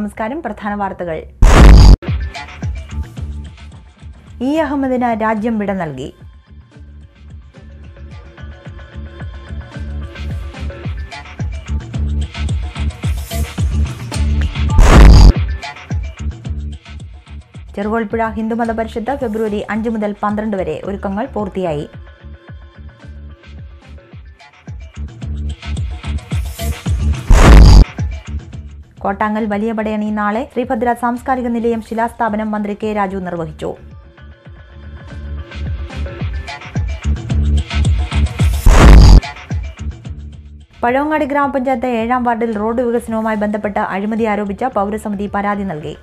നമസ്കാരം പ്രധാന വാർത്തകൾ ഇ അഹമ്മദിന് രാജ്യം വിട നൽകി ചെറുകോൽപ്പുഴ ഹിന്ദുമത പരിഷത്ത് ഫെബ്രുവരി അഞ്ച് മുതൽ പന്ത്രണ്ട് വരെ ഒരുക്കങ്ങൾ പൂർത്തിയായി കോട്ടാങ്ങൽ വലിയ പടയണി നാളെ ശ്രീഭദ്ര സാംസ്കാരിക നിലയം ശിലാസ്ഥാപനം മന്ത്രി കെ രാജു നിർവഹിച്ചു പഴവങ്ങാടി ഗ്രാമപഞ്ചായത്ത് ഏഴാം വാർഡിൽ റോഡ് വികസനവുമായി ബന്ധപ്പെട്ട് അഴിമതി ആരോപിച്ച പൗരസമിതി പരാതി നൽകി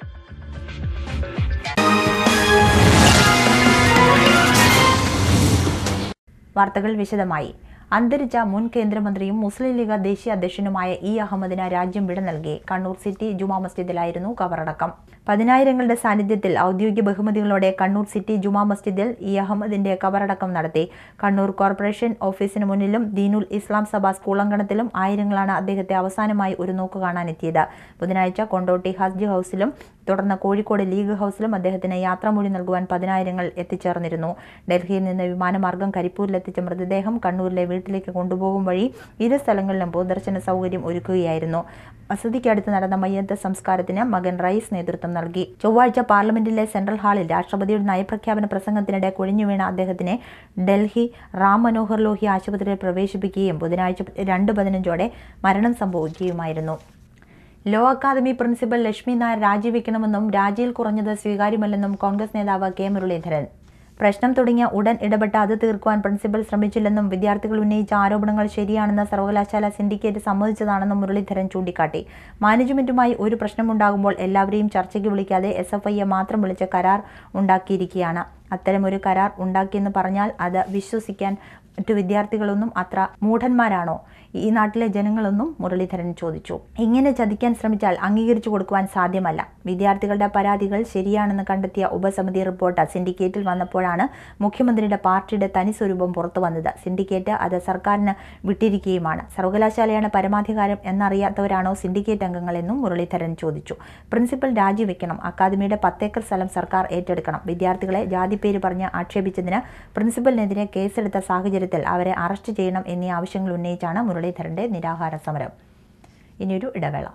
വാർത്തകൾ വിശദമായി അന്തരിച്ച മുൻ കേന്ദ്രമന്ത്രിയും മുസ്ലിം ലീഗ് ദേശീയ അധ്യക്ഷനുമായ ഇ അഹമ്മദിന് രാജ്യം വിട നൽകി കണ്ണൂർ സിറ്റി ജുമാ മസ്ജിദിലായിരുന്നു കബറടക്കം പതിനായിരങ്ങളുടെ സാന്നിധ്യത്തിൽ ഔദ്യോഗിക ബഹുമതികളോടെ കണ്ണൂർ സിറ്റി ജുമാ മസ്ജിദിൽ ഇ അഹമ്മദിന്റെ കബറടക്കം നടത്തി കണ്ണൂർ കോർപ്പറേഷൻ ഓഫീസിന് മുന്നിലും ദീനുൽ ഇസ്ലാം സഭ സ്കൂളങ്കണത്തിലും ആയിരങ്ങളാണ് അദ്ദേഹത്തെ അവസാനമായി ഒരു നോക്ക് കാണാനെത്തിയത് ബുധനാഴ്ച കൊണ്ടോട്ടി ഹജ്ജ് ഹൌസിലും തുടർന്ന് കോഴിക്കോട് ലീഗ് ഹൌസിലും അദ്ദേഹത്തിന് യാത്രാമൊഴി നൽകുവാൻ പതിനായിരങ്ങൾ എത്തിച്ചേർന്നിരുന്നു ഡൽഹിയിൽ നിന്ന് വിമാനമാർഗം കരിപ്പൂരിലെത്തിച്ച മൃതദേഹം കണ്ണൂരിലെ വീട്ടിലേക്ക് കൊണ്ടുപോകും വഴി ഇരു സ്ഥലങ്ങളിലും പൊതുദർശന സൗകര്യം ഒരുക്കുകയായിരുന്നു വസതിക്കടുത്ത് നടന്ന മയ്യത്ത് സംസ്കാരത്തിന് മകൻ റയീസ് നേതൃത്വം നൽകി ചൊവ്വാഴ്ച പാർലമെന്റിലെ സെൻട്രൽ ഹാളിൽ രാഷ്ട്രപതിയുടെ നയപ്രഖ്യാപന പ്രസംഗത്തിനിടെ കുഴിഞ്ഞുവീണ അദ്ദേഹത്തിനെ ഡൽഹി റാം മനോഹർ ലോഹി ആശുപത്രിയിൽ പ്രവേശിപ്പിക്കുകയും ബുധനാഴ്ച രണ്ട് പതിനഞ്ചോടെ മരണം സംഭവിക്കുകയുമായിരുന്നു law academy principal Lakshmi Nair രാജിവെക്കണമെന്നും രാജിയിൽ കുറഞ്ഞത് സ്വീകാര്യമല്ലെന്നും കോൺഗ്രസ് നേതാവ് കെ മുരളീധരൻ പ്രശ്നം തുടങ്ങിയ ഉടൻ ഇടപെട്ട് അത് തീർക്കുവാൻ പ്രിൻസിപ്പൽ ശ്രമിച്ചില്ലെന്നും വിദ്യാർത്ഥികൾ ഉന്നയിച്ച ആരോപണങ്ങൾ ശരിയാണെന്ന് സർവകലാശാല സിൻഡിക്കേറ്റ് സമ്മതിച്ചതാണെന്നും മുരളീധരൻ ചൂണ്ടിക്കാട്ടി മാനേജ്മെന്റുമായി ഒരു പ്രശ്നമുണ്ടാകുമ്പോൾ എല്ലാവരെയും ചർച്ചയ്ക്ക് വിളിക്കാതെ എസ് എഫ് ഐയെ മാത്രം വിളിച്ച് കരാർ ഉണ്ടാക്കിയിരിക്കുകയാണ് അത്തരമൊരു കരാർ ഉണ്ടാക്കിയെന്ന് പറഞ്ഞാൽ അത് വിശ്വസിക്കാൻ മറ്റു വിദ്യാർത്ഥികളൊന്നും അത്ര മൂഢന്മാരാണോ ഈ നാട്ടിലെ ജനങ്ങളൊന്നും മുരളീധരൻ ചോദിച്ചു ഇങ്ങനെ ചതിക്കാൻ ശ്രമിച്ചാൽ അംഗീകരിച്ചു കൊടുക്കുവാൻ സാധ്യമല്ല വിദ്യാർത്ഥികളുടെ പരാതികൾ ശരിയാണെന്ന് കണ്ടെത്തിയ ഉപസമിതി റിപ്പോർട്ട് സിൻഡിക്കേറ്റിൽ വന്നപ്പോഴാണ് മുഖ്യമന്ത്രിയുടെ പാർട്ടിയുടെ തനി സ്വരൂപം പുറത്തു വന്നത് സിൻഡിക്കേറ്റ് അത് സർക്കാരിന് വിട്ടിരിക്കുകയുമാണ് സർവകലാശാലയാണ് പരമാധികാരം എന്നറിയാത്തവരാണോ സിൻഡിക്കേറ്റ് അംഗങ്ങളെന്നും മുരളീധരൻ ചോദിച്ചു പ്രിൻസിപ്പൽ രാജിവെക്കണം അക്കാദമിയുടെ പത്തേക്കർ സ്ഥലം സർക്കാർ ഏറ്റെടുക്കണം വിദ്യാർത്ഥികളെ ജാതിപ്പേര് പറഞ്ഞ് ആക്ഷേപിച്ചതിന് പ്രിൻസിപ്പലിനെതിരെ കേസെടുത്ത സാഹചര്യത്തിൽ അവരെ അറസ്റ്റ് ചെയ്യണം എന്നീ ആവശ്യങ്ങൾ ഉന്നയിച്ചാണ് മുരളീധരന്റെ നിരാഹാര സമരം ഇനിയൊരു ഇടവേള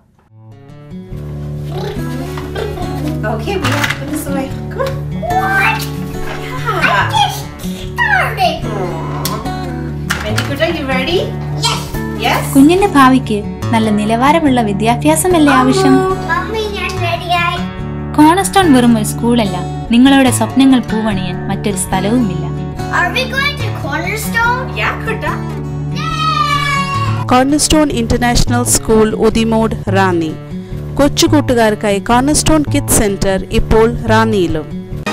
Okay, we have to put this away. Come on. What? Yeah. Just started. Vendikuta, you ready? Yes. Yes? കുഞ്ഞിന്റെ ഭാവിക്ക് നല്ല നിലവാരമുള്ള വിദ്യാഭ്യാസമല്ലേ ആവശ്യം Mommy, I'm ready. I. Cornerstone വെറും ഒരു സ്കൂളല്ല നിങ്ങളുടെ സ്വപ്നങ്ങൾ പൂവണിയാൻ മറ്റൊരു സ്ഥലവുമില്ല Are we going to Cornerstone? Yeah, Kuta. Cornerstone international school Udimode Ranni കൊച്ചു കൂട്ടുകാർക്കായി കോർണർസ്റ്റോൺ കിഡ് സെന്റർ ഇപ്പോൾ റാന്നിയിലും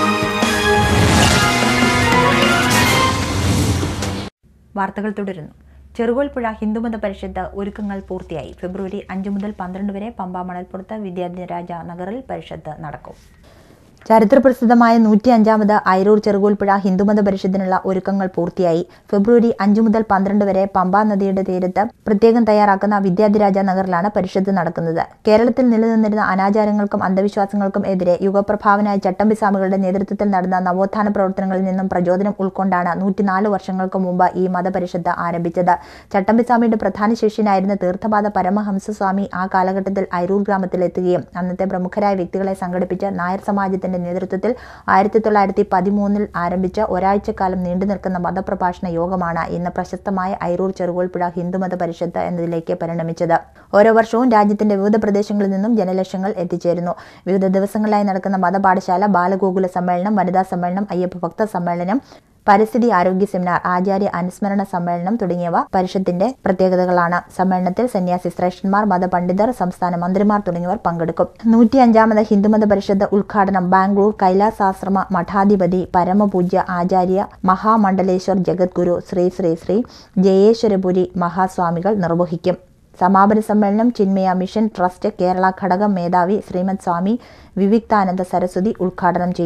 വാർത്തകൾ തുടരുന്നു ചെറുകോൽപ്പുഴ ഹിന്ദുമത പരിഷത്ത് ഒരുക്കങ്ങൾ പൂർത്തിയായി ഫെബ്രുവരി അഞ്ച് മുതൽ പന്ത്രണ്ട് വരെ പമ്പ മണൽപ്പുറത്ത് വിദ്യാധിരാജ നഗറിൽ പരിഷത്ത് നടക്കും ചരിത്രപ്രസിദ്ധമായ നൂറ്റി അഞ്ചാമത് ഐരൂർ ചെറുകോൽപ്പുഴ ഹിന്ദുമത പരിഷത്തിനുള്ള ഒരുക്കങ്ങൾ പൂർത്തിയായി ഫെബ്രുവരി അഞ്ച് മുതൽ പന്ത്രണ്ട് വരെ പമ്പാ നദിയുടെ തീരത്ത് പ്രത്യേകം തയ്യാറാക്കുന്ന വിദ്യാധിരാജ നഗറിലാണ് പരിഷത്ത് നടക്കുന്നത് കേരളത്തിൽ നിലനിന്നിരുന്ന അനാചാരങ്ങൾക്കും അന്ധവിശ്വാസങ്ങൾക്കും എതിരെ യുഗപ്രഭാവനായ ചട്ടമ്പി സ്വാമികളുടെ നേതൃത്വത്തിൽ നടന്ന നവോത്ഥാന പ്രവർത്തനങ്ങളിൽ നിന്നും പ്രചോദനം ഉൾക്കൊണ്ടാണ് നൂറ്റിനാല് വർഷങ്ങൾക്ക് മുമ്പ് ഈ മതപരിഷത്ത് ആരംഭിച്ചത് ചട്ടമ്പി സ്വാമിയുടെ പ്രധാന ശിഷ്യനായിരുന്ന തീർത്ഥപാദ പരമഹംസ സ്വാമി ആ കാലഘട്ടത്തിൽ ഐരൂർ ഗ്രാമത്തിലെത്തുകയും അന്നത്തെ പ്രമുഖരായ വ്യക്തികളെ സംഘടിപ്പിച്ച് നായർ സമാജത്തിന്റെ നേതൃത്വത്തിൽ ആയിരത്തി തൊള്ളായിരത്തി പതിമൂന്നിൽ ആരംഭിച്ച ഒരാഴ്ചക്കാലം നീണ്ടു നിൽക്കുന്ന മതപ്രഭാഷണ യോഗമാണ് ഇന്ന് പ്രശസ്തമായ ഐരൂർ ചെറുകോൽപ്പുഴ ഹിന്ദുമത പരിഷത്ത് എന്നതിലേക്ക് പരിണമിച്ചത് ഓരോ വർഷവും രാജ്യത്തിന്റെ വിവിധ പ്രദേശങ്ങളിൽ നിന്നും ജനലക്ഷങ്ങൾ എത്തിച്ചേരുന്നു വിവിധ ദിവസങ്ങളിലായി നടക്കുന്ന മതപാഠശാല ബാലഗോകുല സമ്മേളനം വനിതാ സമ്മേളനം അയ്യപ്പ ഭക്ത സമ്മേളനം പരിസ്ഥിതി ആരോഗ്യ സെമിനാർ ആചാര്യ അനുസ്മരണ സമ്മേളനം തുടങ്ങിയവ പരിഷത്തിന്റെ പ്രത്യേകതകളാണ് സമ്മേളനത്തിൽ സന്യാസി ശ്രേഷ്ഠന്മാർ മതപണ്ഡിതർ സംസ്ഥാന മന്ത്രിമാർ തുടങ്ങിയവർ പങ്കെടുക്കും നൂറ്റി അഞ്ചാമത് ഹിന്ദുമത പരിഷത്ത് ഉദ്ഘാടനം ബാംഗ്ലൂർ കൈലാസാശ്രമ മഠാധിപതി പരമപൂജ്യ ആചാര്യ മഹാമണ്ഡലേശ്വർ ജഗദ്ഗുരു ശ്രീ ശ്രീ ശ്രീ ജയേശ്വരപുരി മഹാസ്വാമികൾ നിർവഹിക്കും സമാപന സമ്മേളനം ചിന്മയ മിഷൻ ട്രസ്റ്റ് കേരള ഘടകം മേധാവി ശ്രീമത് സ്വാമി വിവിക്താനന്ദ സരസ്വതി ഉദ്ഘാടനം ചെയ്യും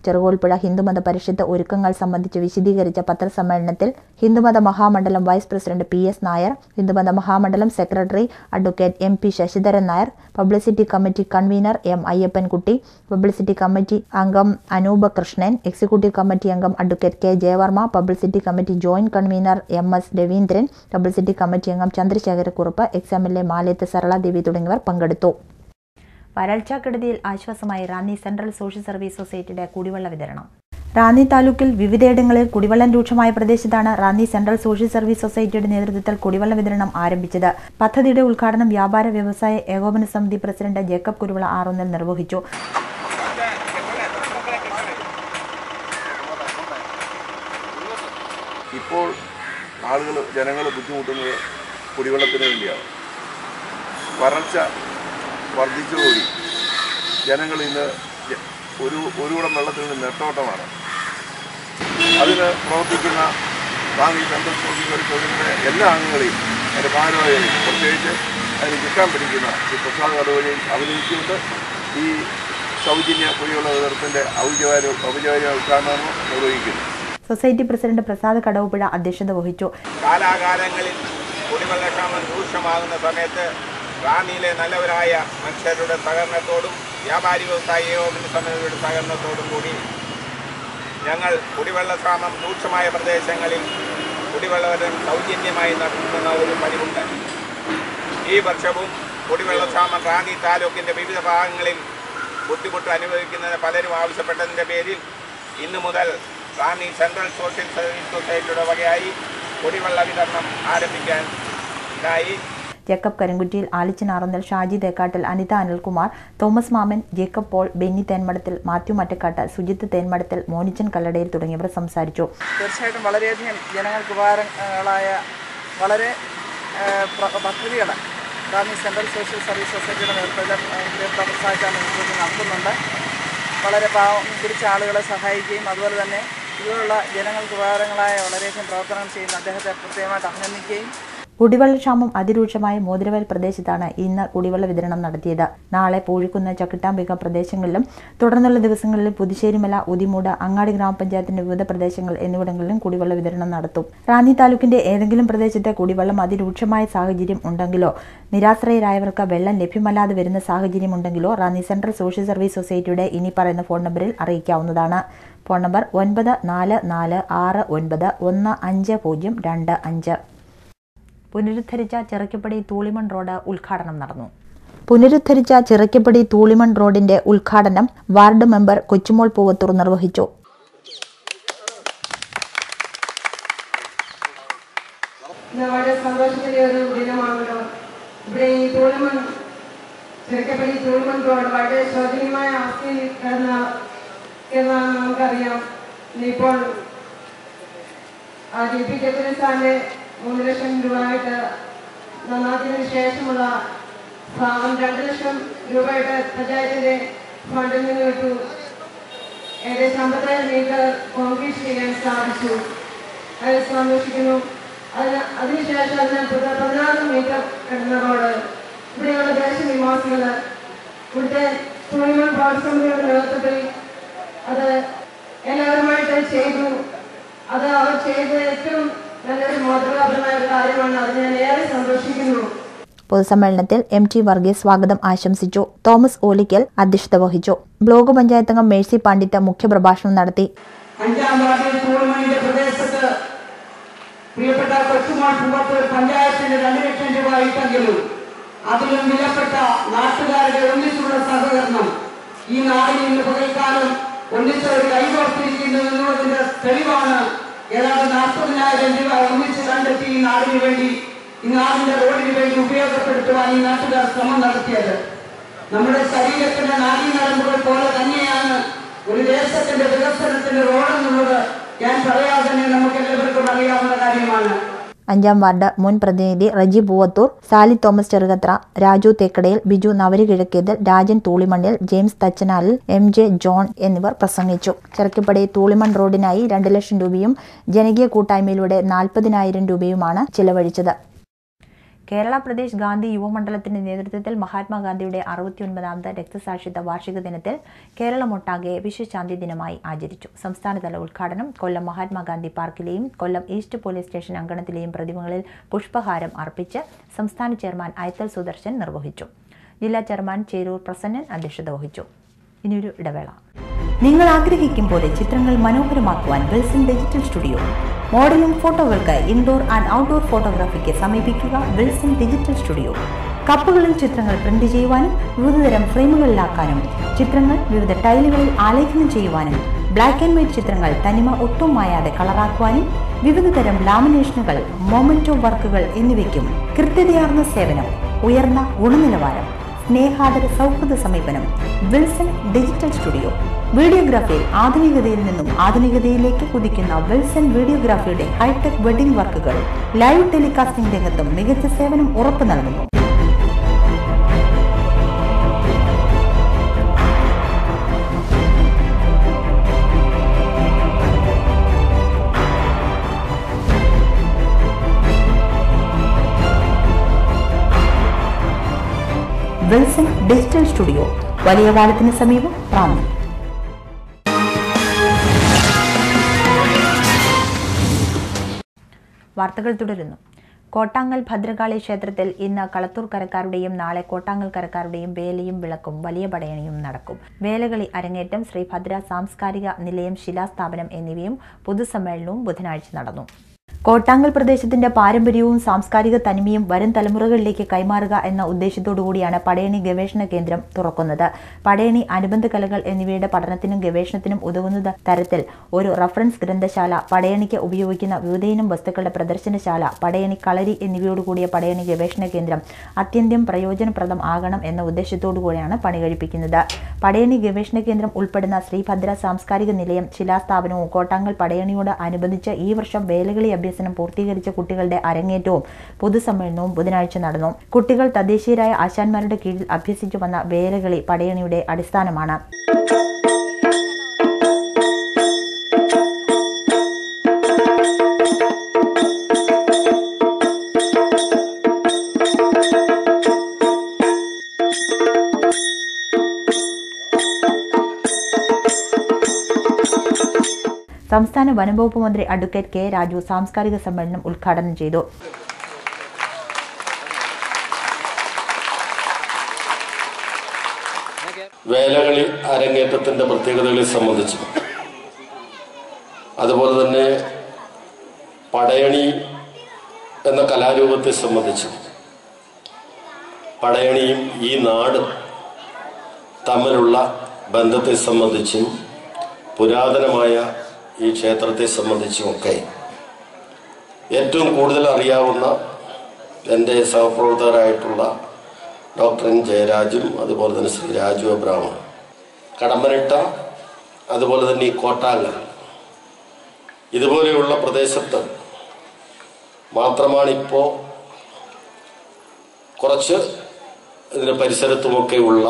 ചെറുകോൽപ്പുഴ ഹിന്ദുമത പരിഷത്ത് ഒരുക്കങ്ങൾ സംബന്ധിച്ച് വിശദീകരിച്ച പത്രസമ്മേളനത്തിൽ Hindumatha Mahamandalam vice president P S Nair Hindumatha Mahamandalam secretary advocate M P Sasidharan Nair publicity committee convener M Ayyappankutty publicity committee അംഗം അനൂപ കൃഷ്ണൻ എക്സിക്യൂട്ടീവ് കമ്മിറ്റി അംഗം advocate K Jayavarma publicity committee joint convener M S Raveendran publicity committee അംഗം Chandrasekhara Kurup ex M L A Malayath Saraladevi തുടങ്ങിയവർ പങ്കെടുത്തു വരൾച്ചാക്കെടുതിയിൽ ആശ്വാസമായി റാന്നി സെൻട്രൽ സോഷ്യൽ സർവീസ് സൊസൈറ്റിയുടെ കുടിവെള്ള വിതരണം റാന്നി താലൂക്കിൽ വിവിധയിടങ്ങളിൽ കുടിവെള്ളം രൂക്ഷമായ പ്രദേശത്താണ് റാന്നി സെൻട്രൽ സോഷ്യൽ സർവീസ് സൊസൈറ്റിയുടെ നേതൃത്വത്തിൽ കുടിവെള്ള വിതരണം ആരംഭിച്ചത് പദ്ധതിയുടെ ഉദ്ഘാടനം വ്യാപാര വ്യവസായ ഏകോപന സമിതി പ്രസിഡന്റ് ജേക്കബ് കുരുവിള ആറുന്നൽ നിർവഹിച്ചു ഇപ്പോൾ ആളുകൾ ജനങ്ങൾ ബുദ്ധിമുട്ടുന്നത് കുടിവെള്ളത്തിന് വേണ്ടിയാണ് വരൾച്ച വർദ്ധിച്ചതോടി ജനങ്ങൾ ഇന്ന് ജ- ഒരു ഒരു കുടം വെള്ളത്തിൽ നിന്ന് നെട്ടോട്ടമാണ് അതിന് പ്രവർത്തിക്കുന്ന റാന്നി സെൻട്രൽ സോഷ്യൽ തൊഴിലിൻ്റെ എല്ലാ അംഗങ്ങളെയും അതിൻ്റെ ഭാരവാഹികളെയും പ്രത്യേകിച്ച് അതിന് ചിക്കാൻ പിടിക്കുന്ന ഈ പ്രസാദ് കടുവഴി അഭിനയിച്ചുകൊണ്ട് ഈ സൗജന്യ കുടിവെള്ള വിതരണത്തിൻ്റെ ഔദ്യോഗിക ഔപചാരിക ഉദ്ഘാടനം നിർവഹിക്കുന്നു സൊസൈറ്റി പ്രസിഡന്റ് പ്രസാദ് കടവുപുഴ അധ്യക്ഷത വഹിച്ചു കാലാകാലങ്ങളിൽ കുടിവെള്ളക്ഷാമം രൂക്ഷമാകുന്ന സമയത്ത് റാന്നിയിലെ നല്ലവരായ മനുഷ്യരുടെ സഹകരണത്തോടും വ്യാപാരി വ്യവസായ ഏകോപന സമിതിയുടെ സഹകരണത്തോടും കൂടി ഞങ്ങൾ കുടിവെള്ളക്ഷാമം രൂക്ഷമായ പ്രദേശങ്ങളിൽ കുടിവെള്ളം സൗജന്യമായി നടത്തുന്ന ഒരു പതിവുണ്ട് ഈ വർഷവും കുടിവെള്ളക്ഷാമം റാന്നി താലൂക്കിൻ്റെ വിവിധ ഭാഗങ്ങളിൽ ബുദ്ധിമുട്ട് അനുഭവിക്കുന്ന പലരും ആവശ്യപ്പെട്ടതിൻ്റെ പേരിൽ ഇന്നു മുതൽ റാന്നി സെൻട്രൽ സോഷ്യൽ സർവീസ് സൊസൈറ്റിയുടെ വകയായി കുടിവെള്ള വിതരണം ആരംഭിക്കാൻ ഇതായി ജേക്കബ് കരിങ്കുറ്റിയിൽ ആലിച്ചൻ ആറന്നൽ ഷാജി തേക്കാട്ടിൽ Anitha Anilkumar Thomas Mammen Jacob Paul Benny തേന്മടത്തിൽ മാത്യു മറ്റക്കാട്ട് സുജിത്ത് തേന്മടത്തിൽ മോനിച്ചൻ കല്ലടയിൽ തുടങ്ങിയവർ സംസാരിച്ചു തീർച്ചയായിട്ടും വളരെയധികം ജനങ്ങൾക്ക് ഉപകാരങ്ങളായ വളരെ ഏഹ്, പ്ര- പദ്ധതികൾ റാന്നി സെൻട്രൽ സോഷ്യൽ സർവീസ് സൊസൈറ്റിയുടെ നേതൃത്വത്തിൽ പ്രിയപ്പെട്ട പ്രസാദിച്ചാണ് നേതൃത്വത്തിൽ നടത്തുന്നുണ്ട് വളരെ പാവം പിടിച്ച ആളുകളെ സഹായിക്കുകയും അതുപോലെ തന്നെ ഇതുപോലുള്ള ജനങ്ങൾക്ക് ഉപകാരങ്ങളായ വളരെയധികം പ്രവർത്തനങ്ങൾ ചെയ്യുന്ന അദ്ദേഹത്തെ പ്രത്യേകമായിട്ട് അഭിനന്ദിക്കുകയും കുടിവെള്ളക്ഷാമം അതിരൂക്ഷമായ മോതിരവയൽ പ്രദേശത്താണ് ഇന്ന് കുടിവെള്ള വിതരണം നടത്തിയത് നാളെ പൂഴിക്കുന്ന് ചക്കിട്ടാമ്പിക പ്രദേശങ്ങളിലും തുടർന്നുള്ള ദിവസങ്ങളിൽ പുതുശ്ശേരിമല ഉദിമൂട് അങ്ങാടി ഗ്രാമപഞ്ചായത്തിന്റെ വിവിധ പ്രദേശങ്ങൾ എന്നിവിടങ്ങളിലും കുടിവെള്ള വിതരണം നടത്തും റാന്നി താലൂക്കിന്റെ ഏതെങ്കിലും പ്രദേശത്ത് കുടിവെള്ളം അതിരൂക്ഷമായ സാഹചര്യം ഉണ്ടെങ്കിലോ നിരാശ്രയരായവർക്ക് വെള്ളം ലഭ്യമല്ലാതെ വരുന്ന സാഹചര്യം ഉണ്ടെങ്കിലോ റാന്നി സെൻട്രൽ സോഷ്യൽ സർവീസ് സൊസൈറ്റിയുടെ ഇനി പറയുന്ന ഫോൺ നമ്പറിൽ അറിയിക്കാവുന്നതാണ് ഫോൺ നമ്പർ ഒൻപത് നാല് നാല് ആറ് ഒൻപത് ഒന്ന് അഞ്ച് പൂജ്യം രണ്ട് അഞ്ച് പുനരുദ്ധരിച്ച ചിറക്കപ്പടി തൂളിമൺ റോഡ് ഉദ്ഘാടനം നടന്നു പുനരുദ്ധരിച്ച ചിറക്കപ്പടി തൂളിമൺ റോഡിന്റെ ഉദ്ഘാടനം വാർഡ് മെമ്പർ കൊച്ചുമോൾ പൂവത്തൂർ നിർവഹിച്ചു ഇന്ന് വളരെ സന്തോഷത്തിന്റെ ഒരു ദിനമാണല്ലോ ഇവിടെ ഈ തൂളിമൺ ചെറുക്കപ്പള്ളി തൂളിമൺ റോഡ് വളരെ ശോചനീയമായ അവസ്ഥയിൽ കിടന്ന എന്നാണ് നമുക്കറിയാം ഇന്നിപ്പോൾ ആ ജി പി ജഗദീഷ് സാറിന്റെ മൂന്ന് ലക്ഷം രൂപയായിട്ട് നന്നാക്കിയതിനു ശേഷമുള്ള ഭാഗം രണ്ട് ലക്ഷം രൂപയുടെ പഞ്ചായത്തിന്റെ ഫണ്ടിൽ നിന്ന് കിട്ടു ഏകദേശം അമ്പത്തായിരം മീറ്റർ കോൺക്രീറ്റ് ചെയ്യാൻ സാധിച്ചു അതിൽ സന്തോഷിക്കുന്നു അതിന് അതിനുശേഷം അതിന് പതി- പതിനാറ് മീറ്റർ കിടന്ന റോഡ് ഇവിടെയുള്ള ദേശനിവാസികൾ ഇവിടുത്തെ തുണികൾ പൗരസമിതിയുടെ നേതൃത്വത്തിൽ അത് എല്ലാവരുമായിട്ട് ചെയ്തു അത് അവർ ചെയ്തത് ഏറ്റവും നല്ലൊരു മാതൃകാപരമായ ഒരു കാര്യമാണ് അത് ഞാൻ ഏറെ സന്തോഷിക്കുന്നു പൊതുസമ്മേളനത്തിൽ എം ടി വർഗീസ് സ്വാഗതം ആശംസിച്ചു തോമസ് ഓലിക്കൽ അധ്യക്ഷത വഹിച്ചു ബ്ലോക്ക് പഞ്ചായത്ത് അംഗം മേഴ്സി പണ്ഡിറ്റ് മുഖ്യപ്രഭാഷണം നടത്തി അഞ്ചാം വാർഡിൽ തൂളുമണിന്റെ പ്രദേശത്ത് പ്രിയപ്പെട്ട കൊച്ചുമാൾ പൂവത്തൂർ പഞ്ചായത്തിന് രണ്ട് ലക്ഷം രൂപ ഇട്ടെങ്കിലും അതിലും വിലപ്പെട്ട നാട്ടുകാരുടെ ഒന്നിച്ചുള്ള സഹകരണം ഈ നാടിന് ഇന്ന് പകൽക്കാലം ഒന്നിച്ച് ഒരു കൈകോർത്തിരിക്കുന്നു എന്നുള്ളതിന്റെ തെളിവാണ് ഏതാണ്ട് നാൽപ്പതിനായിരം രൂപ ഒന്നിച്ച് കണ്ടെത്തി ഈ നാടിന് വേണ്ടി ഈ നാടിന്റെ റോഡിന് വേണ്ടി ഉപയോഗപ്പെടുത്തുവാൻ ഈ നാട്ടുകാർ ശ്രമം നടത്തിയത് നമ്മുടെ ശരീരത്തിന്റെ നാഡീനരമ്പുകൾ പോലെ തന്നെയാണ് ഒരു ദേശത്തിന്റെ വികസനത്തിന്റെ റോഡെന്നുള്ളത് ഞാൻ പറയാതെ തന്നെ നമുക്ക് എല്ലാവർക്കും അറിയാവുന്ന കാര്യമാണ് അഞ്ചാം വാർഡ് മുൻ പ്രതിനിധി റജി പൂവത്തൂർ സാലി തോമസ് ചെറുകത്ര രാജു തേക്കടയിൽ ബിജു നവരി കിഴക്കേതിൽ രാജൻ തൂളിമണ്ണിൽ ജെയിംസ് തച്ചനാലിൽ എം ജെ ജോൺ എന്നിവർ പ്രസംഗിച്ചു ചെറുക്കിപ്പടി തൂളിമൺ റോഡിനായി രണ്ട് ലക്ഷം രൂപയും ജനകീയ കൂട്ടായ്മയിലൂടെ നാൽപ്പതിനായിരം രൂപയുമാണ് ചിലവഴിച്ചത് കേരള പ്രദേശ് ഗാന്ധി യുവമണ്ഡലത്തിന്റെ നേതൃത്വത്തിൽ മഹാത്മാഗാന്ധിയുടെ അറുപത്തിയൊൻപതാമത് രക്തസാക്ഷിത്വ വാർഷിക ദിനത്തിൽ കേരളമൊട്ടാകെ വിശ്വശാന്തി ദിനമായി ആചരിച്ചു സംസ്ഥാനതല ഉദ്ഘാടനം കൊല്ലം മഹാത്മാഗാന്ധി പാർക്കിലെയും കൊല്ലം ഈസ്റ്റ് പോലീസ് സ്റ്റേഷൻ അങ്കണത്തിലെയും പ്രതിമകളിൽ പുഷ്പഹാരം അർപ്പിച്ച് സംസ്ഥാന ചെയർമാൻ അയത്തൽ സുദർശൻ നിർവഹിച്ചു ജില്ലാ ചെയർമാൻ ചേരൂർ പ്രസന്നൻ അധ്യക്ഷത വഹിച്ചു ഇനിയൊരു ഇടവേള നിങ്ങൾ ആഗ്രഹിക്കും പോലെ ചിത്രങ്ങൾ മനോഹരമാക്കുവാൻ വിൽസൺ ഡിജിറ്റൽ സ്റ്റുഡിയോ മോഡലിംഗ് ഫോട്ടോകൾക്ക് ഇൻഡോർ ആൻഡ് ഔട്ട്ഡോർ ഫോട്ടോഗ്രാഫിക്ക് സമീപിക്കുക വിൽസൺ ഡിജിറ്റൽ സ്റ്റുഡിയോ കപ്പുകളിൽ ചിത്രങ്ങൾ പ്രിന്റ് ചെയ്യുവാനും വിവിധതരം ഫ്രെയിമുകളിലാക്കാനും ചിത്രങ്ങൾ വിവിധ ടൈലുകളിൽ ആലേഖനം ചെയ്യുവാനും ബ്ലാക്ക് ആൻഡ് വൈറ്റ് ചിത്രങ്ങൾ തനിമ ഒട്ടും മായാതെ കളറാക്കുവാനും വിവിധതരം ലാമിനേഷനുകൾ മൊമെന്റോ വർക്കുകൾ എന്നിവയ്ക്കും കൃത്യതയാർന്ന സേവനം ഉയർന്ന ഗുണനിലവാരം സ്നേഹാദര സൗഹൃദ സമീപനം വിൽസൺ ഡിജിറ്റൽ സ്റ്റുഡിയോ വീഡിയോഗ്രാഫിയിൽ ആധുനികതയിൽ നിന്നും ആധുനികതയിലേക്ക് കുതിക്കുന്ന വിൽസൺ വീഡിയോഗ്രാഫിയുടെ ഹൈടെക് വെഡിംഗ് വർക്കുകൾ ലൈവ് ടെലികാസ്റ്റിംഗ് രംഗത്തും മികച്ച സേവനം ഉറപ്പു നൽകുന്നു വിൽസൺ ഡിജിറ്റൽ സ്റ്റുഡിയോ വലിയ വാലത്തിന് സമീപം റാന്നി വാർത്തകൾ തുടരുന്നു കോട്ടാങ്ങൽ ഭദ്രകാളി ക്ഷേത്രത്തിൽ ഇന്ന് കളത്തൂർ കരക്കാരുടെയും നാളെ കോട്ടാങ്ങൽ കരക്കാരുടെയും വേലയും വിളക്കും വലിയ പടയണിയും നടക്കും വേലകളി അരങ്ങേറ്റം ശ്രീ ഭദ്ര സാംസ്കാരിക നിലയം ശിലാസ്ഥാപനം എന്നിവയും പൊതുസമ്മേളനവും ബുധനാഴ്ച നടന്നു കോട്ടാങ്ങൽ പ്രദേശത്തിന്റെ പാരമ്പര്യവും സാംസ്കാരിക തനിമയും വരും തലമുറകളിലേക്ക് കൈമാറുക എന്ന ഉദ്ദേശത്തോടുകൂടിയാണ് പടയണി ഗവേഷണ കേന്ദ്രം തുറക്കുന്നത് പടയണി അനുബന്ധ കലകൾ എന്നിവയുടെ പഠനത്തിനും ഗവേഷണത്തിനും ഉതകുന്ന തരത്തിൽ ഒരു റഫറൻസ് ഗ്രന്ഥശാല പടയണിക്ക് ഉപയോഗിക്കുന്ന വിവിധയിനം വസ്തുക്കളുടെ പ്രദർശനശാല പടയണി കളരി എന്നിവയോടുകൂടിയ പടയണി ഗവേഷണ കേന്ദ്രം അത്യന്തം പ്രയോജനപ്രദം ആകണം എന്ന ഉദ്ദേശത്തോടുകൂടിയാണ് പണി കഴിപ്പിക്കുന്നത് പടയണി ഗവേഷണ കേന്ദ്രം ഉൾപ്പെടുന്ന ശ്രീഭദ്ര സാംസ്കാരിക നിലയം ശിലാസ്ഥാപനവും കോട്ടാങ്കൽ പടയണിയോട് അനുബന്ധിച്ച് ഈ വർഷം വേലകളി അഭ്യസനം പൂർത്തീകരിച്ച കുട്ടികളുടെ അരങ്ങേറ്റവും പൊതുസമ്മേളനവും ബുധനാഴ്ച നടന്നു കുട്ടികൾ തദ്ദേശീയരായ ആശാന്മാരുടെ കീഴിൽ അഭ്യസിച്ചു വന്ന വേലകളി പടയണിയുടെ അടിസ്ഥാനമാണ് സംസ്ഥാന വനംവകുപ്പ് മന്ത്രി അഡ്വക്കേറ്റ് കെ രാജു സാംസ്കാരിക സമ്മേളനം ഉദ്ഘാടനം ചെയ്തു വേലകളി അരങ്ങേറ്റത്തിൻ്റെ പ്രത്യേകതകളെ സംബന്ധിച്ച് അതുപോലെ തന്നെ പടയണി എന്ന കലാരൂപത്തെ സംബന്ധിച്ച് പടയണിയും ഈ നാടും തമ്മിലുള്ള ബന്ധത്തെ സംബന്ധിച്ചും പുരാതനമായ ഈ ക്ഷേത്രത്തെ സംബന്ധിച്ചുമൊക്കെ ഏറ്റവും കൂടുതൽ അറിയാവുന്ന എൻ്റെ സഹപ്രവർത്തകരായിട്ടുള്ള ഡോക്ടർ എൻ ജയരാജും അതുപോലെ തന്നെ ശ്രീ രാജു അബ്രാമും കടമ്പനിട്ട അതുപോലെ തന്നെ ഈ കോട്ടാങ്ങൽ ഇതുപോലെയുള്ള പ്രദേശത്ത് മാത്രമാണിപ്പോൾ കുറച്ച് ഇതിന് പരിസരത്തുമൊക്കെയുള്ള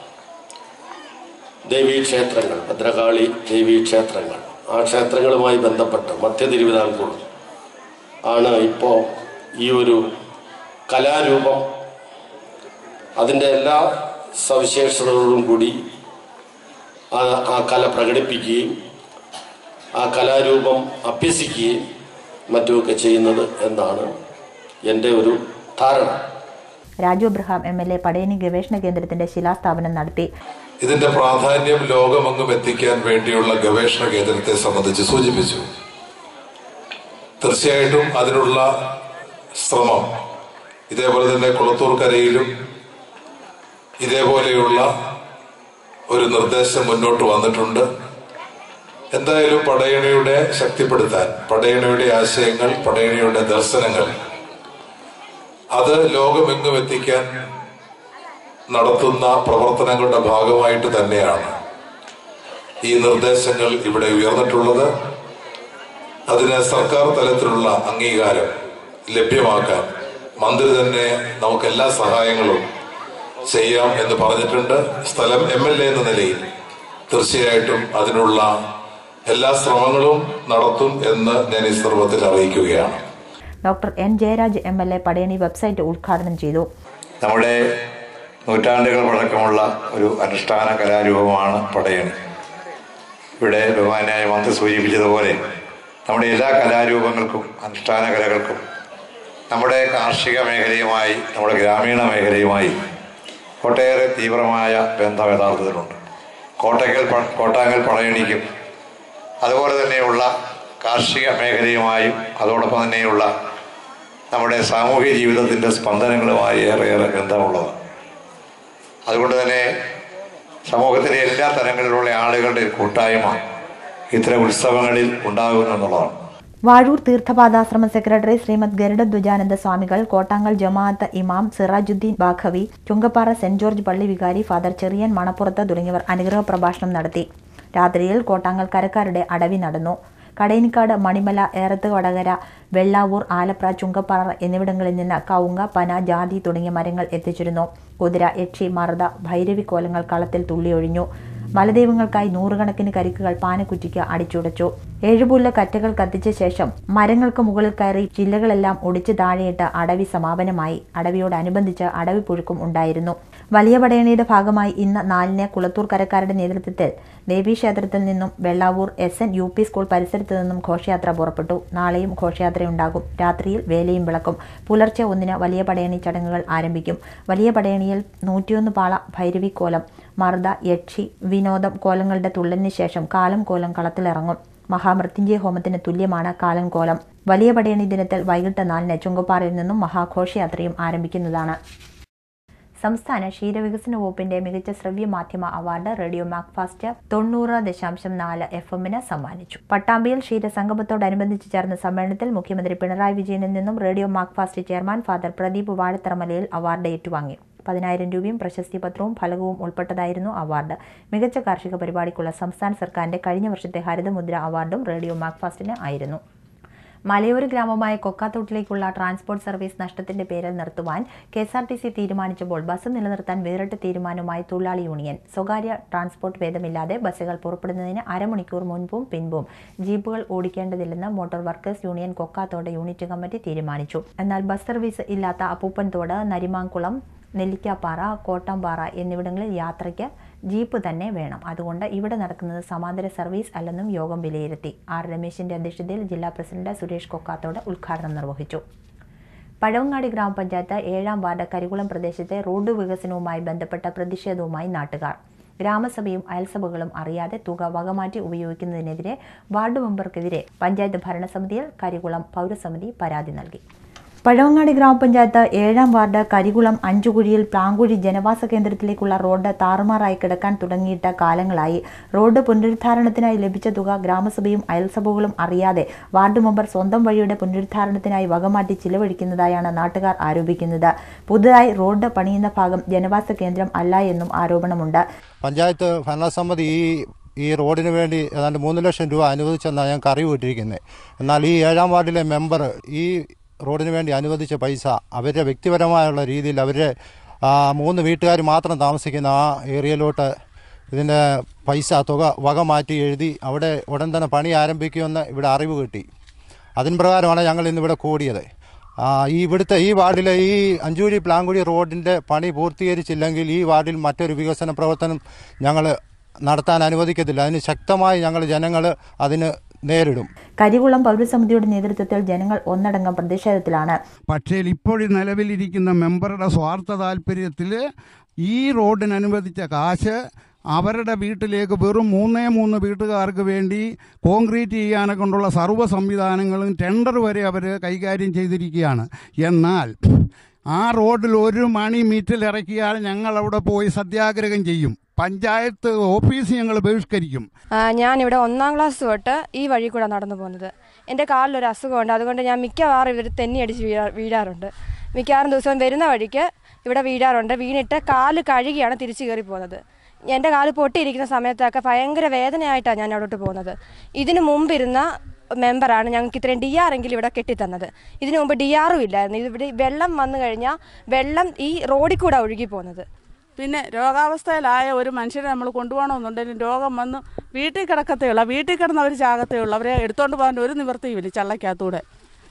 ദേവീക്ഷേത്രങ്ങൾ ഭദ്രകാളി ദേവീക്ഷേത്രങ്ങൾ ആ ക്ഷേത്രങ്ങളുമായി ബന്ധപ്പെട്ട് മധ്യ തിരുവിതാംകൂർ ആണ് ഇപ്പോൾ ഈ ഒരു കലാരൂപം അതിൻ്റെ എല്ലാ സവിശേഷതകളോടും കൂടി ആ ആ കല പ്രകടിപ്പിക്കുകയും ആ കലാരൂപം അഭ്യസിക്കുകയും മറ്റുമൊക്കെ ചെയ്യുന്നത് എന്നാണ് എൻ്റെ ഒരു ധാരണ Raju Abraham M L A Padayani ഗവേഷണ കേന്ദ്രത്തിന്റെ ശിലാസ്ഥാപനം നടത്തി ഇതിന്റെ പ്രാധാന്യം ലോകമെങ്ങും എത്തിക്കാൻ വേണ്ടിയുള്ള ഗവേഷണ കേന്ദ്രത്തെ സംബന്ധിച്ച് സൂചിപ്പിച്ചു തീർച്ചയായിട്ടും അതിനുള്ള ശ്രമം ഇതേപോലെ തന്നെ കുളത്തൂർക്കരയിലും ഇതേപോലെയുള്ള ഒരു നിർദ്ദേശം മുന്നോട്ട് വന്നിട്ടുണ്ട് എന്തായാലും പടയണിയുടെ ശക്തിപ്പെടുത്താൻ പടയണിയുടെ ആശയങ്ങൾ പടയണിയുടെ ദർശനങ്ങൾ അത് ലോകമെങ്ങും എത്തിക്കാൻ നടത്തുന്ന പ്രവർത്തനങ്ങളുടെ ഭാഗമായിട്ട് തന്നെയാണ് ഈ നിർദ്ദേശങ്ങൾ ഇവിടെ ഉയർന്നിട്ടുള്ളത് അതിന് സർക്കാർ തലത്തിലുള്ള അംഗീകാരം ലഭ്യമാക്കാൻ മന്ത്രി തന്നെ നമുക്ക് എല്ലാ സഹായങ്ങളും ചെയ്യാം എന്ന് പറഞ്ഞിട്ടുണ്ട് സ്ഥലം എം എൽ എ എന്ന നിലയിൽ തീർച്ചയായിട്ടും അതിനുള്ള എല്ലാ ശ്രമങ്ങളും നടത്തും എന്ന് ഞാൻ ഈ സന്ദർഭത്തിൽ അറിയിക്കുകയാണ് doctor N Jayaraj M L A Padayani website ഉദ്ഘാടനം ചെയ്തു നമ്മുടെ നൂറ്റാണ്ടുകൾ പഴക്കമുള്ള ഒരു അനുഷ്ഠാന കലാരൂപമാണ് പടയണി ഇവിടെ ബഹുമാനായ മന്ത്രി സൂചിപ്പിച്ചതുപോലെ നമ്മുടെ എല്ലാ കലാരൂപങ്ങൾക്കും അനുഷ്ഠാന കലകൾക്കും നമ്മുടെ കാർഷിക മേഖലയുമായി നമ്മുടെ ഗ്രാമീണ മേഖലയുമായി ഒട്ടേറെ തീവ്രമായ ബന്ധം യഥാർത്ഥത്തിലുണ്ട് കോട്ടയ്ക്കൽ പ- കോട്ടാങ്കൽ പടയണിക്കും അതുപോലെ തന്നെയുള്ള കാർഷിക മേഖലയുമായും അതോടൊപ്പം തന്നെയുള്ള നമ്മുടെ സാമൂഹ്യ ജീവിതത്തിൻ്റെ സ്പന്ദനങ്ങളുമായി ഏറെയേറെ ബന്ധമുള്ളതാണ് അതുകൊണ്ട് തന്നെ സമൂഹത്തിലെ എല്ലാ തലങ്ങളിലുള്ള ആളുകളുടെ ഒരു കൂട്ടായ്മ ഇത്തരം ഉത്സവങ്ങളിൽ ഉണ്ടാകുന്നു എന്നുള്ളതാണ് വാഴൂർ തീർത്ഥപാദാശ്രമ സെക്രട്ടറി ശ്രീമദ് ഗരുഡധ്വജാനന്ദ സ്വാമികൾ കോട്ടാങ്കൽ ജമാഅത്ത് ഇമാം സിറാജുദ്ദീൻ ബാഖവി ചുങ്കപ്പാറ സെന്റ് ജോർജ് പള്ളി വികാരി ഫാദർ ചെറിയൻ മണപ്പുറത്ത് തുടങ്ങിയവർ അനുഗ്രഹ പ്രഭാഷണം നടത്തി രാത്രിയിൽ കോട്ടാങ്കൽ കരക്കാരുടെ അടവി നടന്നു കടയിനിക്കാട് മണിമല ഏറത്ത് വടകര വെള്ളാവൂർ ആലപ്ര ചുങ്കപ്പാറ എന്നിവിടങ്ങളിൽ നിന്ന് കവുങ്ങ പന ജാതി തുടങ്ങിയ മരങ്ങൾ എത്തിച്ചിരുന്നു കുതിര യക്ഷി മറുത ഭൈരവി കോലങ്ങൾ കളത്തിൽ തുള്ളിയൊഴിഞ്ഞു മലദൈവങ്ങൾക്കായി നൂറുകണക്കിന് കരിക്കുകൾ പാനക്കുറ്റിക്ക് അടിച്ചുടച്ചു ഏഴുപുല്ല കറ്റകൾ കത്തിച്ച ശേഷം മരങ്ങൾക്ക് മുകളിൽ കയറി ചില്ലകളെല്ലാം ഒടിച്ച് താഴെയിട്ട് അടവി സമാപനമായി അടവിയോടനുബന്ധിച്ച് അടവി പുഴുക്കും ഉണ്ടായിരുന്നു വലിയ പടയണിയുടെ ഭാഗമായി ഇന്ന് നാലിന് കുളത്തൂർ കരക്കാരുടെ നേതൃത്വത്തിൽ ദേവീക്ഷേത്രത്തിൽ നിന്നും Vellavoor S N U P school പരിസരത്ത് നിന്നും ഘോഷയാത്ര പുറപ്പെട്ടു നാളെയും ഘോഷയാത്രയുണ്ടാകും രാത്രിയിൽ വേലയും വിളക്കും പുലർച്ചെ ഒന്നിന് വലിയ പടയണി ചടങ്ങുകൾ ആരംഭിക്കും വലിയ പടയണിയിൽ നൂറ്റിയൊന്ന് പാള ഭൈരവി കോലം മർദ്ദ യക്ഷി വിനോദം കോലങ്ങളുടെ തുള്ളലിന് ശേഷം കാലം കോലം കളത്തിലിറങ്ങും മഹാമൃത്യുഞ്ജയ ഹോമത്തിന് തുല്യമാണ് കാലൻ കോലം വലിയ പടയണി ദിനത്തിൽ വൈകിട്ട് നാലിന് ചുങ്കപ്പാറയിൽ നിന്നും മഹാഘോഷയാത്രയും ആരംഭിക്കുന്നതാണ് സംസ്ഥാന ക്ഷീരവികസന വകുപ്പിന്റെ മികച്ച ശ്രവ്യ മാധ്യമ അവാർഡ് റേഡിയോ മാക്ഫാസ്റ്റ് തൊണ്ണൂറ് ദശാംശം നാല് എഫ് എമ്മിന് സമ്മാനിച്ചു പട്ടാമ്പിയിൽ ക്ഷീരസംഗമത്തോടനുബന്ധിച്ച് ചേർന്ന സമ്മേളനത്തിൽ മുഖ്യമന്ത്രി പിണറായി വിജയനിൽ നിന്നും radio Macfast chairman father Pradeep വാഴത്തറമലയിൽ അവാർഡ് ഏറ്റുവാങ്ങി പതിനായിരം രൂപയും പ്രശസ്തി പത്രവും ഫലകവും ഉൾപ്പെട്ടതായിരുന്നു അവാർഡ് മികച്ച കാർഷിക പരിപാടിക്കുള്ള സംസ്ഥാന സർക്കാരിന്റെ കഴിഞ്ഞ വർഷത്തെ ഹരിതമുദ്ര അവാർഡും റേഡിയോ മാക്ഫാസ്റ്റിന് ആയിരുന്നു മലയോര ഗ്രാമമായ കൊക്കാത്തോട്ടിലേക്കുള്ള ട്രാൻസ്പോർട്ട് സർവീസ് നഷ്ടത്തിന്റെ പേരിൽ നിർത്തുവാൻ K S R T C തീരുമാനിച്ചപ്പോൾ ബസ് നിലനിർത്താൻ വേറിട്ട തീരുമാനവുമായി തൊഴിലാളി യൂണിയൻ സ്വകാര്യ ട്രാൻസ്പോർട്ട് ഭേദമില്ലാതെ ബസ്സുകൾ പുറപ്പെടുന്നതിന് അരമണിക്കൂർ മുൻപും പിൻപും ജീപ്പുകൾ ഓടിക്കേണ്ടതില്ലെന്ന് motor workers union Kokkathodu unit committee തീരുമാനിച്ചു എന്നാൽ ബസ് സർവീസ് ഇല്ലാത്ത അപ്പൂപ്പൻതോട് നരിമാങ്കുളം നെല്ലിക്കാപ്പാറ കോട്ടംപാറ എന്നിവിടങ്ങളിൽ യാത്രയ്ക്ക് ജീപ്പ് തന്നെ വേണം അതുകൊണ്ട് ഇവിടെ നടക്കുന്നത് സമാന്തര സർവീസ് അല്ലെന്നും യോഗം വിലയിരുത്തി ആർ രമേശിന്റെ അധ്യക്ഷതയിൽ ജില്ലാ പ്രസിഡന്റ് സുരേഷ് കൊക്കാത്തോട് ഉദ്ഘാടനം നിർവഹിച്ചു പഴവങ്ങാടി ഗ്രാമപഞ്ചായത്ത് ഏഴാം വാർഡ് കരികുളം പ്രദേശത്തെ റോഡ് വികസനവുമായി ബന്ധപ്പെട്ട പ്രതിഷേധവുമായി നാട്ടുകാർ ഗ്രാമസഭയും അയൽസഭകളും അറിയാതെ തുക വകമാറ്റി ഉപയോഗിക്കുന്നതിനെതിരെ വാർഡ് മെമ്പർക്കെതിരെ പഞ്ചായത്ത് ഭരണസമിതിയിൽ കരികുളം പൗരസമിതി പരാതി നൽകി പഴവങ്ങാടി ഗ്രാമപഞ്ചായത്ത് ഏഴാം വാർഡ് കരികുളം അഞ്ചുകുഴിയിൽ പ്ലാങ്കുഴി ജനവാസ കേന്ദ്രത്തിലേക്കുള്ള റോഡ് താറുമാറായി കിടക്കാൻ തുടങ്ങിയിട്ട് കാലങ്ങളായി റോഡ് പുനരുദ്ധാരണത്തിനായി ലഭിച്ച തുക ഗ്രാമസഭയും അയൽസഭകളും അറിയാതെ വാർഡ് മെമ്പർ സ്വന്തം വഴിയുടെ പുനരുദ്ധാരണത്തിനായി വകമാറ്റി ചിലവഴിക്കുന്നതായാണ് നാട്ടുകാർ ആരോപിക്കുന്നത് പുതുതായി റോഡ് പണിയുന്ന ഭാഗം ജനവാസ കേന്ദ്രം അല്ല എന്നും ആരോപണമുണ്ട് പഞ്ചായത്ത് ഭരണസമിതി ഈ ഈ റോഡിന് വേണ്ടി ഏതാണ്ട് മൂന്ന് ലക്ഷം രൂപ അനുവദിച്ചെന്നാണ് ഞങ്ങൾക്ക് അറിവ് കിട്ടിയിരിക്കുന്നത് എന്നാൽ ഈ ഏഴാം വാർഡിലെ മെമ്പർ ഈ റോഡിന് വേണ്ടി അനുവദിച്ച പൈസ അവരുടെ വ്യക്തിപരമായുള്ള രീതിയിൽ അവരുടെ ആ, മൂന്ന് വീട്ടുകാർ മാത്രം താമസിക്കുന്ന ആ ഏരിയയിലോട്ട് ഇതിൻ്റെ പൈസ തുക വക മാറ്റി എഴുതി അവിടെ ഉടൻ തന്നെ പണി ആരംഭിക്കുമെന്ന് ഇവിടെ അറിവ് കിട്ടി അതിൻ പ്രകാരമാണ് ഞങ്ങൾ ഇന്നിവിടെ കൂടിയത് ആ, ഈ ഇവിടുത്തെ ഈ വാർഡിലെ ഈ അഞ്ചൂരി പ്ലാങ്കുഴി റോഡിൻ്റെ പണി പൂർത്തീകരിച്ചില്ലെങ്കിൽ ഈ വാർഡിൽ മറ്റൊരു വികസന പ്രവർത്തനം ഞങ്ങൾ നടത്താൻ അനുവദിക്കത്തില്ല അതിന് ശക്തമായി ഞങ്ങൾ ജനങ്ങൾ അതിന് നേരിടും കരികുളം പൗരസമിതിയുടെ നേതൃത്വത്തിൽ ജനങ്ങൾ ഒന്നടങ്കം പ്രതിഷേധത്തിലാണ് പക്ഷേ ഇപ്പോൾ നിലവിലിരിക്കുന്ന മെമ്പറുടെ സ്വാർത്ഥ താല്പര്യത്തിൽ ഈ റോഡിന് അനുവദിച്ച കാശ് അവരുടെ വീട്ടിലേക്ക് വെറും മൂന്നേ മൂന്ന് വീട്ടുകാർക്ക് വേണ്ടി കോൺക്രീറ്റ് ചെയ്യാനെ കൊണ്ടുള്ള സർവ്വ സംവിധാനങ്ങളും ടെൻഡർ വരെ അവർ കൈകാര്യം ചെയ്തിരിക്കുകയാണ് എന്നാൽ ആ റോഡിൽ ഒരു മണി മീറ്റിൽ ഇറക്കിയാൽ ഞങ്ങൾ അവിടെ പോയി സത്യാഗ്രഹം ചെയ്യും പഞ്ചായത്ത് ഓഫീസ് ഞങ്ങൾ ബഹിഷ്കരിക്കും ആ, ഞാനിവിടെ ഒന്നാം ക്ലാസ് തൊട്ട് ഈ വഴി കൂടെ നടന്നു പോകുന്നത് എൻ്റെ കാലിലൊരു അസുഖമുണ്ട് അതുകൊണ്ട് ഞാൻ മിക്കവാറും ഇവർ തെന്നിയടിച്ച് വീഴാ വീഴാറുണ്ട് മിക്കവാറും ദിവസവും വരുന്ന വഴിക്ക് ഇവിടെ വീഴാറുണ്ട് വീണിട്ട് കാല് കഴുകിയാണ് തിരിച്ചു കയറി പോകുന്നത് എൻ്റെ കാല് പൊട്ടിയിരിക്കുന്ന സമയത്തൊക്കെ ഭയങ്കര വേദനയായിട്ടാണ് ഞാൻ അവിടോട്ട് പോകുന്നത് ഇതിനു മുമ്പിരുന്ന മെമ്പറാണ് ഞങ്ങൾക്ക് ഇത്രയും ഡി ആർ എങ്കിലും ഇവിടെ കെട്ടിത്തന്നത് ഇതിനു മുമ്പ് ഡി ആറും ഇല്ലായിരുന്നു ഇത് ഇവിടെ വെള്ളം വന്നു കഴിഞ്ഞാൽ വെള്ളം ഈ റോഡിൽ കൂടെ ഒഴുകി പോകുന്നത് പിന്നെ രോഗാവസ്ഥയിലായ ഒരു മനുഷ്യനെ നമ്മൾ കൊണ്ടുപോകണമെന്നുണ്ടെങ്കിലും രോഗം വന്ന് വീട്ടിൽ കിടക്കത്തേ ഉള്ളൂ വീട്ടിൽ കിടന്ന് അവർ ചാകത്തേ ഉള്ളൂ അവരെ എടുത്തോണ്ട് പോകാൻ ഒരു നിവൃത്തിയുമില്ല ചള്ളക്കകത്തൂടെ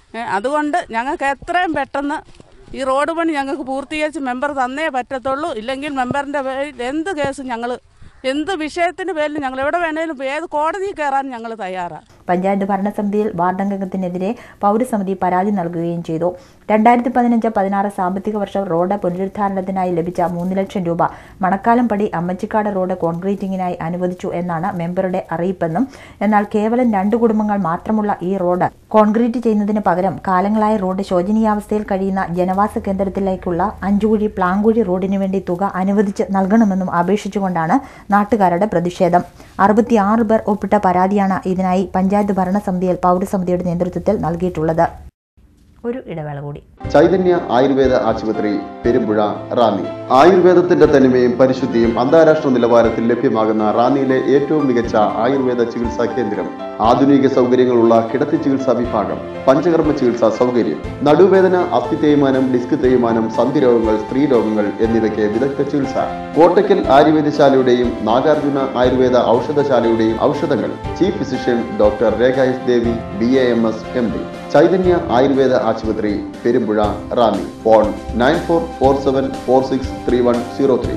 ഏ, അതുകൊണ്ട് ഞങ്ങൾക്ക് എത്രയും പെട്ടെന്ന് ഈ റോഡ് പണി ഞങ്ങൾക്ക് പൂർത്തീകരിച്ച് മെമ്പർ തന്നേ പറ്റത്തുള്ളൂ ഇല്ലെങ്കിൽ മെമ്പറിൻ്റെ പേരിൽ എന്ത് കേസും ഞങ്ങൾ എന്ത് വിഷയത്തിൻ്റെ പേരിൽ ഞങ്ങൾ എവിടെ വേണേലും ഏത് കോടതിയിൽ കയറാൻ ഞങ്ങൾ തയ്യാറാണ് പഞ്ചായത്ത് ഭരണസമിതിയിൽ വാർഡംഗത്തിനെതിരെ പൗരസമിതി പരാതി നൽകുകയും ചെയ്തു രണ്ടായിരത്തി പതിനഞ്ച് പതിനാറ് സാമ്പത്തിക വർഷം റോഡ് പുനരുദ്ധാരണത്തിനായി ലഭിച്ച മൂന്ന് ലക്ഷം രൂപ മണക്കാലം പടി അമ്മച്ചിക്കാട് റോഡ് കോൺക്രീറ്റിംഗിനായി അനുവദിച്ചു എന്നാണ് മെമ്പറുടെ അറിയിപ്പെന്നും എന്നാൽ കേവലം രണ്ട് കുടുംബങ്ങൾ മാത്രമുള്ള ഈ റോഡ് കോൺക്രീറ്റ് ചെയ്യുന്നതിന് പകരം കാലങ്ങളായി റോഡ് ശോചനീയാവസ്ഥയിൽ കഴിയുന്ന ജനവാസ കേന്ദ്രത്തിലേക്കുള്ള അഞ്ചുകുഴി പ്ലാങ്കുഴി റോഡിനു വേണ്ടി തുക അനുവദിച്ച് നൽകണമെന്നും അപേക്ഷിച്ചുകൊണ്ടാണ് നാട്ടുകാരുടെ പ്രതിഷേധം അറുപത്തിയാറ് പേർ ഒപ്പിട്ട പരാതിയാണ് ഇതിനായി പഞ്ചായത്ത് ഭരണസമിതിയിൽ പൗരസമിതിയുടെ നേതൃത്വത്തിൽ നൽകിയിട്ടുള്ളത് ഒരു ഇടവേള കൂടി ചൈതന്യ ആയുർവേദ ആശുപത്രി പെരുമ്പുഴ റാന്നി ആയുർവേദത്തിന്റെ തനിമയും പരിശുദ്ധിയും അന്താരാഷ്ട്ര നിലവാരത്തിൽ ലഭ്യമാകുന്ന റാന്നിയിലെ ഏറ്റവും മികച്ച ആയുർവേദ ചികിത്സാ കേന്ദ്രം ആധുനിക സൗകര്യങ്ങളുള്ള കിടത്തി ചികിത്സാ വിഭാഗം പഞ്ചകർമ്മ ചികിത്സാ സൗകര്യം നടുവേദന അസ്ഥി തേയ്മാനം ഡിസ്ക് തേയ്മാനം സന്ധി രോഗങ്ങൾ സ്ത്രീ രോഗങ്ങൾ എന്നിവയ്ക്ക് വിദഗ്ധ ചികിത്സ കോട്ടയ്ക്കൽ ആയുർവേദശാലയുടെയും നാഗാർജുന ആയുർവേദ ഔഷധശാലയുടെയും ഔഷധങ്ങൾ chief physician doctor Rekha S Devi B A M S M D Chaitanya Ayurveda ആശുപത്രി Perumpuzha Ranni phone nine four four seven four six three one zero three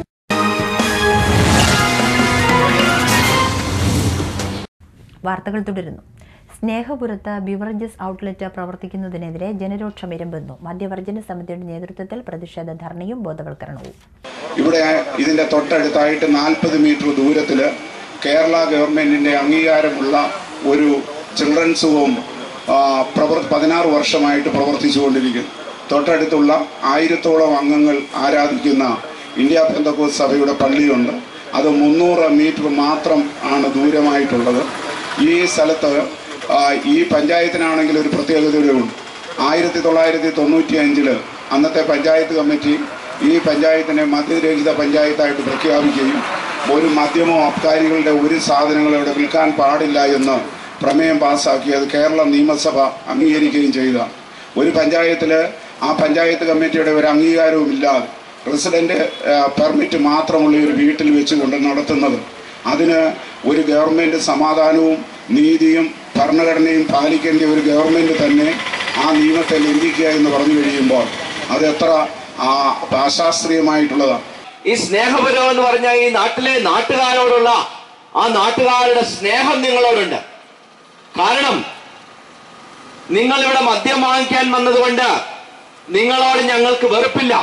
വാർത്തകൾ തുടരുന്നു സ്നേഹപുരത്ത് ബിവറേജസ് ഔട്ട്ലെറ്റ് പ്രവർത്തിക്കുന്നതിനെതിരെ ജനരോക്ഷം ഇരമ്പുന്നു മദ്യവർജന സമിതിയുടെ നേതൃത്വത്തിൽ പ്രതിഷേധ ധർണയും ബോധവൽക്കരണവും ഇവിടെ ഇതിന്റെ തൊട്ടടുത്തായിട്ട് നാൽപ്പത് മീറ്റർ ദൂരത്തിൽ കേരള ഗവൺമെന്റിന്റെ അംഗീകാരമുള്ള ഒരു ചിൽഡ്രൻസ് ഹോം ആ, പ്രവർ പതിനാറ് വർഷമായിട്ട് പ്രവർത്തിച്ചുകൊണ്ടിരിക്കുന്നു തൊട്ടടുത്തുള്ള ആയിരത്തോളം അംഗങ്ങൾ ആരാധിക്കുന്ന ഇന്ത്യ പെന്തക്കോസ് സഭയുടെ പള്ളിയുണ്ട് അത് മുന്നൂറ് മീറ്റർ മാത്രം ആണ് ദൂരമായിട്ടുള്ളത് ഈ സ്ഥലത്ത് ആ, ഈ പഞ്ചായത്തിനാണെങ്കിൽ ഒരു പ്രത്യേകതയുടെ ഉണ്ട് ആയിരത്തി തൊള്ളായിരത്തി തൊണ്ണൂറ്റി അഞ്ചില് അന്നത്തെ പഞ്ചായത്ത് കമ്മിറ്റി ഈ പഞ്ചായത്തിനെ മദ്യരഹിത പഞ്ചായത്തായിട്ട് പ്രഖ്യാപിക്കുകയും ഒരു മദ്യമോ അബ്കാരികളുടെ ഒരു സാധനങ്ങളും ഇവിടെ വിൽക്കാൻ പാടില്ല എന്ന് പ്രമേയം പാസ്സാക്കി അത് കേരള നിയമസഭ അംഗീകരിക്കുകയും ചെയ്ത ഒരു പഞ്ചായത്തിൽ ആ പഞ്ചായത്ത് കമ്മിറ്റിയുടെ ഒരു അംഗീകാരവും ഇല്ലാതെ റെസിഡന്റ് പെർമിറ്റ് മാത്രമുള്ള ഒരു വീട്ടിൽ വെച്ചുകൊണ്ട് നടത്തുന്നത് അതിന് ഒരു ഗവൺമെന്റ് സമാധാനവും നീതിയും ഭരണഘടനയും പാലിക്കേണ്ട ഒരു ഗവൺമെന്റ് തന്നെ ആ നിയമത്തെ ലംഘിക്കുക എന്ന് പറഞ്ഞു കഴിയുമ്പോൾ അത് എത്ര ആ, അശാസ്ത്രീയമായിട്ടുള്ളതാണ് ഈ സ്നേഹപുരം എന്ന് പറഞ്ഞാൽ ഈ നാട്ടിലെ നാട്ടുകാരോടുള്ള ആ നാട്ടുകാരുടെ സ്നേഹം നിങ്ങളോടുണ്ട് കാരണം നിങ്ങൾ ഇവിടെ മദ്യം വാങ്ങിക്കാൻ വന്നതുകൊണ്ട് നിങ്ങളോട് ഞങ്ങൾക്ക് വെറുപ്പില്ല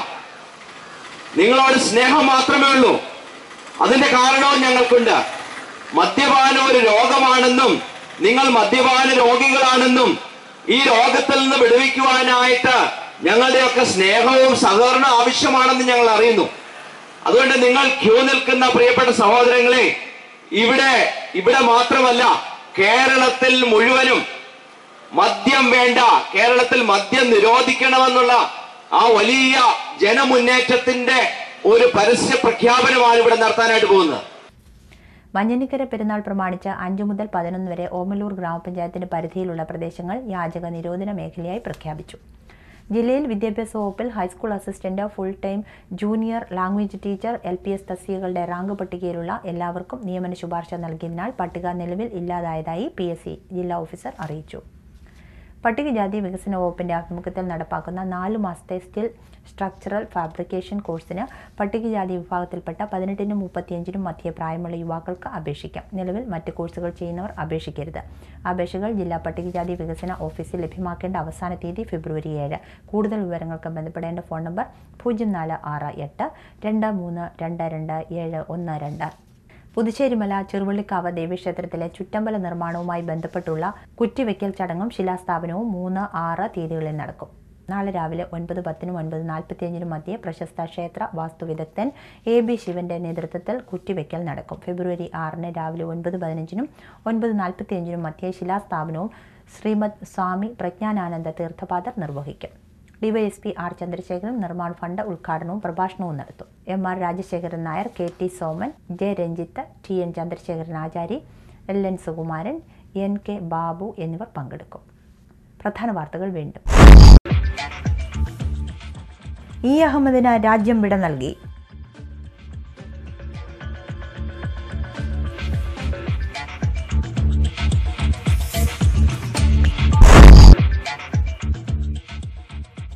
നിങ്ങളോട് സ്നേഹം മാത്രമേ ഉള്ളൂ അതിന്റെ കാരണവും ഞങ്ങൾക്കുണ്ട് മദ്യപാനം ഒരു രോഗമാണെന്നും നിങ്ങൾ മദ്യപാന രോഗികളാണെന്നും ഈ രോഗത്തിൽ നിന്ന് വിടുവിക്കുവാനായിട്ട് ഞങ്ങളുടെയൊക്കെ സ്നേഹവും സഹകരണവും ആവശ്യമാണെന്ന് ഞങ്ങൾ അറിയുന്നു അതുകൊണ്ട് നിങ്ങൾ ക്യൂ നിൽക്കുന്ന പ്രിയപ്പെട്ട സഹോദരങ്ങളെ ഇവിടെ ഇവിടെ മാത്രമല്ല കേരളത്തിൽ മുഴുവനും മദ്യം വേണ്ട കേരളത്തിൽ മദ്യം നിരോധിക്കണമെന്നുള്ള ആ വലിയ ജനമുന്നേറ്റത്തിന്റെ ഒരു പരസ്യ പ്രഖ്യാപനമാണ് ഇവിടെ നടത്താനായിട്ട് പോകുന്നത് മഞ്ഞനിക്കര പെരുന്നാൾ പ്രമാണിച്ച് അഞ്ചു മുതൽ പതിനൊന്ന് വരെ ഓമലൂർ ഗ്രാമപഞ്ചായത്തിന്റെ പരിധിയിലുള്ള പ്രദേശങ്ങൾ യാചക നിരോധന മേഖലയായി പ്രഖ്യാപിച്ചു ജില്ലയിൽ വിദ്യാഭ്യാസ വകുപ്പിൽ high school assistant full time junior language teacher L P S തസ്തികകളുടെ റാങ്ക് പട്ടികയിലുള്ള എല്ലാവർക്കും നിയമന ശുപാർശ നൽകിയതിനാൽ പട്ടിക നിലവിൽ ഇല്ലാതായതായി പി എസ് സി ജില്ലാ ഓഫീസർ അറിയിച്ചു പട്ടികജാതി വികസന വകുപ്പിന്റെ ആഭിമുഖ്യത്തിൽ നടപ്പാക്കുന്ന നാലു മാസത്തെ സ്റ്റിൽ സ്ട്രക്ചറൽ ഫാബ്രിക്കേഷൻ കോഴ്സിന് പട്ടികജാതി വിഭാഗത്തിൽപ്പെട്ട പതിനെട്ടിനും മുപ്പത്തിയഞ്ചിനും മധ്യ പ്രായമുള്ള യുവാക്കൾക്ക് അപേക്ഷിക്കാം നിലവിൽ മറ്റ് കോഴ്സുകൾ ചെയ്യുന്നവർ അപേക്ഷിക്കരുത് അപേക്ഷകൾ ജില്ലാ പട്ടികജാതി വികസന ഓഫീസിൽ ലഭ്യമാക്കേണ്ട അവസാന തീയതി ഫെബ്രുവരി ഏഴ് കൂടുതൽ വിവരങ്ങൾക്ക് ബന്ധപ്പെടേണ്ട ഫോൺ നമ്പർ പൂജ്യം നാല് ആറ് എട്ട് രണ്ട് മൂന്ന് രണ്ട് രണ്ട് ഏഴ് ഒന്ന് രണ്ട് പുതുച്ചേരിമല ചെറുവള്ളിക്കാവ് ദേവീക്ഷേത്രത്തിലെ ചുറ്റമ്പല നിർമ്മാണവുമായി ബന്ധപ്പെട്ടുള്ള കുറ്റിവെക്കൽ ചടങ്ങും ശിലാസ്ഥാപനവും മൂന്ന് ആറ് തീയതികളിൽ നടക്കും നാളെ രാവിലെ ഒൻപത് പത്തിനും ഒൻപത് നാൽപ്പത്തിയഞ്ചിനും മധ്യേ പ്രശസ്ത ക്ഷേത്ര വാസ്തുവിദഗ്ധൻ എ ബി ശിവന്റെ നേതൃത്വത്തിൽ കുറ്റിവെക്കൽ നടക്കും ഫെബ്രുവരി ആറിന് രാവിലെ ഒൻപത് പതിനഞ്ചിനും ഒൻപത് നാൽപ്പത്തിയഞ്ചിനും മധ്യേ ശിലാസ്ഥാപനവും ശ്രീമദ് സ്വാമി പ്രജ്ഞാനാനന്ദ തീർത്ഥപാദർ നിർവഹിക്കും DYSP R Chandrasekharan Nirman fund ഉദ്ഘാടനവും പ്രഭാഷണവും നടത്തും M R Rajasekharan Nair K T Soman J Ranjith T N Chandrasekharan Achari L N Sukumaran N K Babu എന്നിവർ പങ്കെടുക്കും പ്രധാന വാർത്തകൾ വീണ്ടും ഇ അഹമ്മദിന് രാജ്യം വിട നൽകി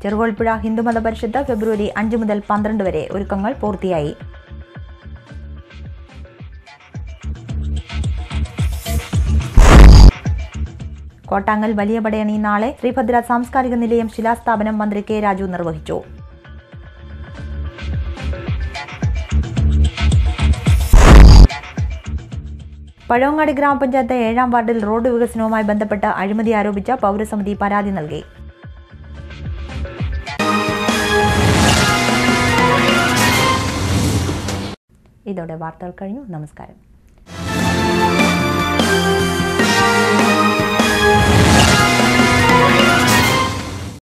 ചെറുകോൽപ്പുഴ ഹിന്ദുമത പരിഷത്ത് ഫെബ്രുവരി അഞ്ച് മുതൽ പന്ത്രണ്ട് വരെ ഒരുക്കങ്ങൾ പൂർത്തിയായി കോട്ടാങ്ങൽ വലിയ പടയണി നാളെ ശ്രീഭദ്ര സാംസ്കാരിക നിലയം ശിലാസ്ഥാപനം മന്ത്രി കെ രാജു നിർവഹിച്ചു പഴവങ്ങാടി ഗ്രാമപഞ്ചായത്ത് ഏഴാം വാർഡിൽ റോഡ് വികസനവുമായി ബന്ധപ്പെട്ട് അഴിമതി ആരോപിച്ച പൗരസമിതി പരാതി നൽകി ഇതോടെ വാർത്തകൾ കഴിഞ്ഞു നമസ്കാരം